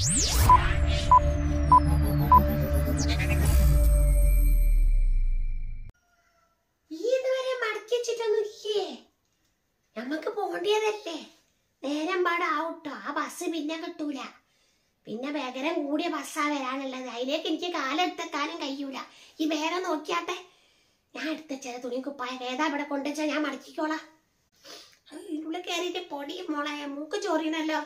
ഈ ഇതുവരെ മടക്കി വെച്ചിട്ടൊന്നുമില്ലേ നമ്മക്ക് പോണ്ടിയതല്ലേ നേരം പാടാവട്ടോ ആ ബസ് പിന്നെ കിട്ടൂല പിന്നെ വേഗരം കൂടിയ ബസ്സാ വരാനുള്ളത് അതിലേക്ക് എനിക്ക് കാലെടുത്തെത്താനും കഴിയൂല ഈ വേഗം നോക്കിയാട്ടെ ഞാൻ എടുത്ത ചില തുണി കുപ്പായ ഏതാ ഇവിടെ കൊണ്ടുവച്ചാ ഞാൻ മടക്കിക്കോളാം ഇതിനുള്ളിൽ കയറിയിട്ട് പൊടി മോളെ മൂക്ക് ചോറിയണല്ലോ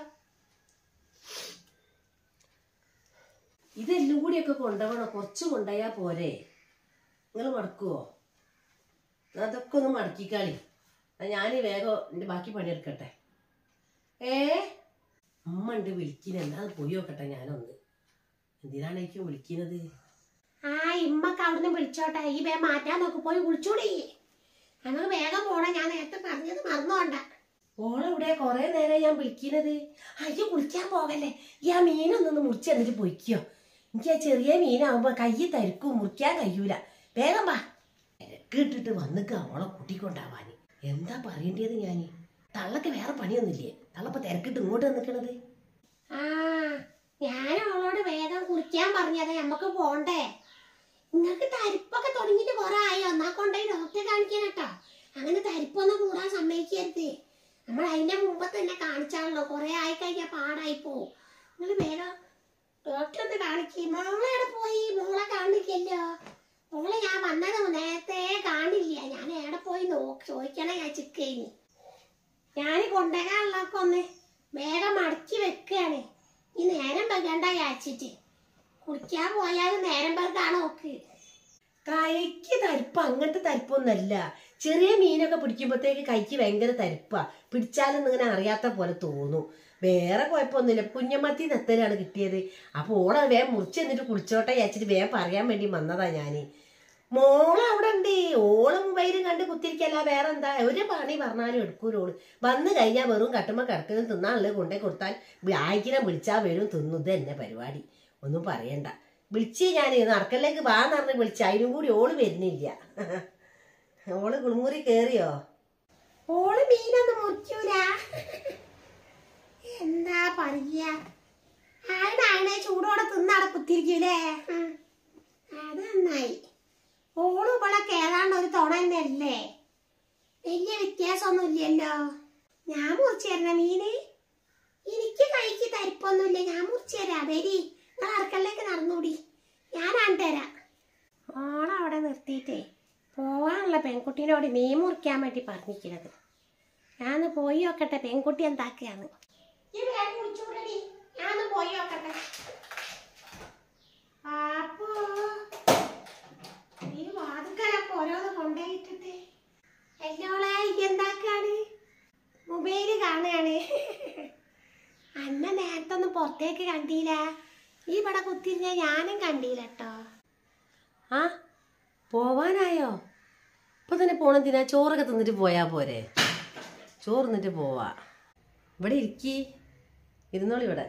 ഇതെല്ലാം കൂടിയൊക്കെ കൊണ്ടുപോകണം കുറച്ച് കൊണ്ടുപോയാ പോരെ നിങ്ങൾ മടക്കുവോ എന്നാ അതൊക്കെ ഒന്ന് മടക്കിക്കാളി ഞാൻ വേഗം എൻ്റെ ബാക്കി പണിയെടുക്കട്ടെ ഏ അമ്മ ഉണ്ട് വിളിക്കുന്നത് എന്നാ പോയി നോക്കട്ടെ ഞാനൊന്ന് എന്തിനാണേക്കും വിളിക്കുന്നത് ആ ഇമ്മക്ക് അവിടുന്ന് വിളിച്ചോട്ടെ ഈ വേ മാറ്റാൻ നോക്ക് പോയി വിളിച്ചൂടി ഞങ്ങൾ വേഗം പോണേ ഞാൻ നേരത്തെ പറഞ്ഞത് മറന്നോണ്ട ഓളെവിടെ കൊറേ നേരം ഞാൻ വിളിക്കുന്നത് അയ്യോ കുളിക്കാൻ പോകല്ലേ ഈ ആ മീനൊന്നൊന്ന് മുറിച്ച് എന്നിട്ട് പൊയ്ക്കോ എനിക്ക് ആ ചെറിയ മീനാവുമ്പോ കൈ തരിക്കും മുറിക്കാൻ കഴിയൂല വേഗം വാ തിരക്കിട്ടിട്ട് വന്നിക്ക അവളെ കൂട്ടിക്കൊണ്ടാവാന് എന്താ പറയേണ്ടത് ഞാൻ തള്ളക്ക് വേറെ പണിയൊന്നുമില്ലേ തള്ളപ്പ തിരക്കിട്ട് ഇങ്ങോട്ട് വന്നിക്കണത് ആ ഞാൻ അവളോട് വേഗം കുളിക്കാൻ പറഞ്ഞത് നമ്മക്ക് പോണ്ടേ നിങ്ങൾക്ക് തരിപ്പൊക്കെ തുടങ്ങിയിട്ട് കുറെ ആയോ എന്നാ കൊണ്ടുപോയി ഡോക്ടറെ കാണിക്കാൻ കേട്ടോ അങ്ങനെ തരിപ്പൊന്നും കൂടാൻ സമ്മതിക്കരുത് നമ്മൾ അതിന്റെ മുമ്പ് തന്നെ കാണിച്ചാണല്ലോ കുറെ ആയി കഴിഞ്ഞാൽ പാടായി പോവും നിങ്ങൾ വേഗം ഡോക്ടറെ ഒന്ന് കാണിക്ക് മോളെ എവിടെ പോയി മോളെ കാണിക്കല്ലോ മോളെ ഞാൻ വന്നത് നേരത്തെ കാണില്ല ഞാൻ എവിടെ പോയി നോക്ക് ചോദിക്കണേ ഞാൻ ചിക്കേനി ഞാൻ കൊണ്ടുപോകാനുള്ളതൊക്കെ ഒന്ന് വേഗം മടക്കി വെക്കുകയാണ് ഈ നേരം വെക്കണ്ട അയച്ചിട്ട് കുടിക്കാൻ പോയാലും നേരം വെക്കാണ് നോക്ക് കൈക്ക് തരിപ്പ് അങ്ങനത്തെ തരിപ്പൊന്നല്ല ചെറിയ മീനൊക്കെ പിടിക്കുമ്പോഴത്തേക്ക് കൈക്ക് ഭയങ്കര തരിപ്പാ പിടിച്ചാലൊന്നും ഇങ്ങനെ അറിയാത്ത പോലെ തോന്നും വേറെ കുഴപ്പമൊന്നുമില്ല കുഞ്ഞമ്മത്തി നെത്തലാണ് കിട്ടിയത് അപ്പൊ ഓളെ വേഗം മുറിച്ച് എന്നിട്ട് കുളിച്ചോട്ടെ വിചാരിച്ചിട്ട് വേഗം പറയാൻ വേണ്ടി വന്നതാ ഞാന് മോള് അവിടെ ഉണ്ട് ഓള് മൊബൈലും കണ്ട് കുത്തിരിക്കല്ല വേറെ എന്താ ഒരു പണി പറഞ്ഞാലും എടുക്കൂലോള് വന്നു കഴിഞ്ഞാൽ വെറും കട്ടുമ്പോ കിടക്കുന്നത് തിന്നാനുള്ളത് കൊണ്ടേ കൊടുത്താൽ ആയിക്കിനെ വിളിച്ചാൽ വരും തിന്നു ഇത് തന്നെ പരിപാടി ഒന്നും പറയണ്ട വിളിച്ച് ഞാൻ നടക്കലേക്ക് വാ പറഞ്ഞ് വിളിച്ച അതിനും കൂടി ഓള് വരുന്നില്ല ഓള് കുളിമുറി കേറിയോ ഓള് മീനൊന്നും മുറിക്കൂല എന്താ പറയാ ആയിടാണെ ചൂടോടെ തിന്നവിടെ കുത്തിരിക്കൂലേ ഉം. അത് നന്നായി ഓള് ഇവളൊക്കെ ഏതാണ്ട് ഒരു തുണ തന്നെയല്ലേ വലിയ വ്യത്യാസമൊന്നും ഇല്ലല്ലോ ഞാൻ മുറിച്ചു തരണ മീന് എനിക്ക് കൈക്ക് തരിപ്പൊന്നുമില്ല ഞാൻ മുറിച്ചു തരാം വരി നിങ്ങൾ അറക്കലിലേക്ക് നടന്നൂടി ഞാനാണ് തരാം ഓളവിടെ നിർത്തിയിട്ടേ പോവാനുള്ള പെൺകുട്ടീനോട് മീൻ മുറിക്കാൻ വേണ്ടി പറഞ്ഞിരിക്കുന്നത് ഞാനൊന്ന് പോയി നോക്കട്ടെ പെൺകുട്ടി എന്താക്കുകയാണ് ഞാനൊന്ന് പോയി നോക്കട്ടെ അപ്പോ ഈ വാതുക്കലൊക്കെ ഓരോന്ന് കൊണ്ടുപോയിട്ടിട്ട് എല്ലോളെ എന്താക്കാണ് മൊബൈല് കാണുകയാണ് അന്ന നേരത്തെ ഒന്നും പുറത്തേക്ക് കണ്ടില്ല ഈ ഇവിടെ കുത്തിരിഞ്ഞ ഞാനും കണ്ടില്ല കേട്ടോ ആ പോവാനായോ ഇപ്പൊ തന്നെ പോണെന്തിനാ ചോറൊക്കെ തിന്നിട്ട് പോയാ പോരെ ചോറ് തിന്നിട്ട് പോവാ ഇവിടെ ഇരിക്കി ഇരുന്നോളി ഇവിടെ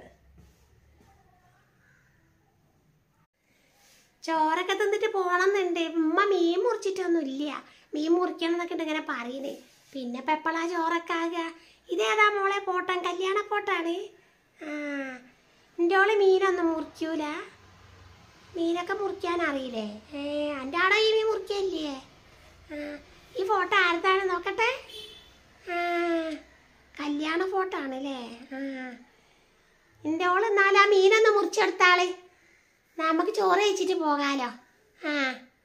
ചോറൊക്കെ തിന്നിട്ട് പോണമെന്നുണ്ട് ഉമ്മ മീൻ മുറിച്ചിട്ടൊന്നും ഇല്ല മീൻ മുറിക്കണം എന്നൊക്കെ ഉണ്ട് ഇങ്ങനെ പറയുന്നേ പിന്നെ ഇപ്പം എപ്പോഴാ ചോറൊക്കെ ആകുക ഇതേതാ മോളെ പോട്ടം കല്യാണ പോട്ടാണ് ആ എൻ്റെ ഓള് മീനൊന്നും മുറിക്കൂല മീനൊക്കെ മുറിക്കാൻ അറിയില്ലേ ഏ എൻ്റെ ആടെ ഈ മീൻ മുറിക്കല്ലേ ആ ഈ ഫോട്ടോ ആരതാണ് നോക്കട്ടെ ആ കല്യാണ ഫോട്ടോ ആണല്ലേ ആ എൻ്റെ ഓള് എന്നാലും ആ മീനൊന്ന് മുറിച്ചെടുത്താള് നമുക്ക് ചോറ് കഴിച്ചിട്ട് പോകാലോ ആ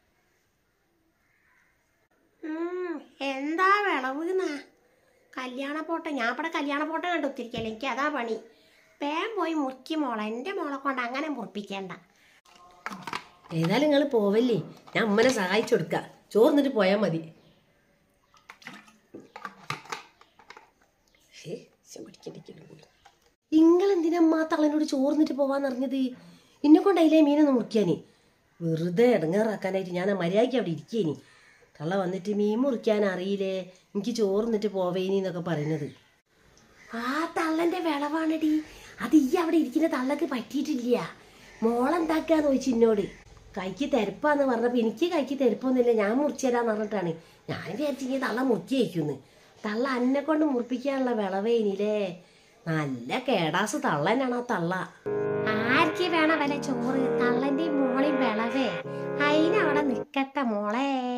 ഉം, എന്താ വിളവ് എന്നാ കല്യാണ ഫോട്ടോ ഞാൻ ഇവിടെ കല്യാണ ഫോട്ടോ കണ്ടു ഒത്തിരിക്കല്ലേ എനിക്ക് അതാ പണി വേഗം പോയി മുറിക്കി മോളെ എൻ്റെ മോളെ കൊണ്ട് അങ്ങനെ മുറിപ്പിക്കേണ്ട ഏതായാലും നിങ്ങൾ പോവല്ലേ ഞാൻ അമ്മനെ സഹായിച്ചു കൊടുക്കാം ചോറ് തിന്നിട്ട് പോയാൽ മതി നിങ്ങൾ എന്തിനമ്മ തള്ളനോട് ചോറ് തിന്നിട്ട് പോവാന്നറിഞ്ഞത് എന്നെ കൊണ്ട് അതിലെ മീനൊന്ന് മുറിക്കാന് വെറുതെ ഇടങ്ങേറാക്കാനായിട്ട് ഞാൻ ആ മര്യാദയ്ക്ക് അവിടെ ഇരിക്കേനി തള്ള വന്നിട്ട് മീൻ മുറിക്കാൻ അറിയില്ലേ എനിക്ക് ചോറ് തിന്നിട്ട് പോവേനി എന്നൊക്കെ പറയുന്നത് ആ തള്ളന്റെ വിളവാണടി അത് ഈ അവിടെ ഇരിക്കുന്ന തള്ളക്ക് പറ്റിയിട്ടില്ല മോളെന്താക്കാന്ന് ചോദിച്ചു എന്നോട് കൈക്ക് തെരപ്പാന്ന് പറഞ്ഞപ്പോ എനിക്ക് കൈക്ക് തെരപ്പൊന്നുമില്ല ഞാൻ മുറിച്ചു തരാന്ന് പറഞ്ഞിട്ടാണ് ഞാൻ വിചാരിച്ചിങ്ങനെ തള്ള മുറിക്കി വയ്ക്കുന്നു തള്ള അന്നെ കൊണ്ട് മുറിപ്പിക്കാനുള്ള വിളവേനില്ലേ നല്ല കേടാസ് തള്ളനാണ് ആ തള്ള ആ ആർക്കി വേണം വല്ല ചോറ് തള്ളന്റെയും മോളെയും വിളവേ അതിനവിടെ നിക്കട്ടെ മോളെ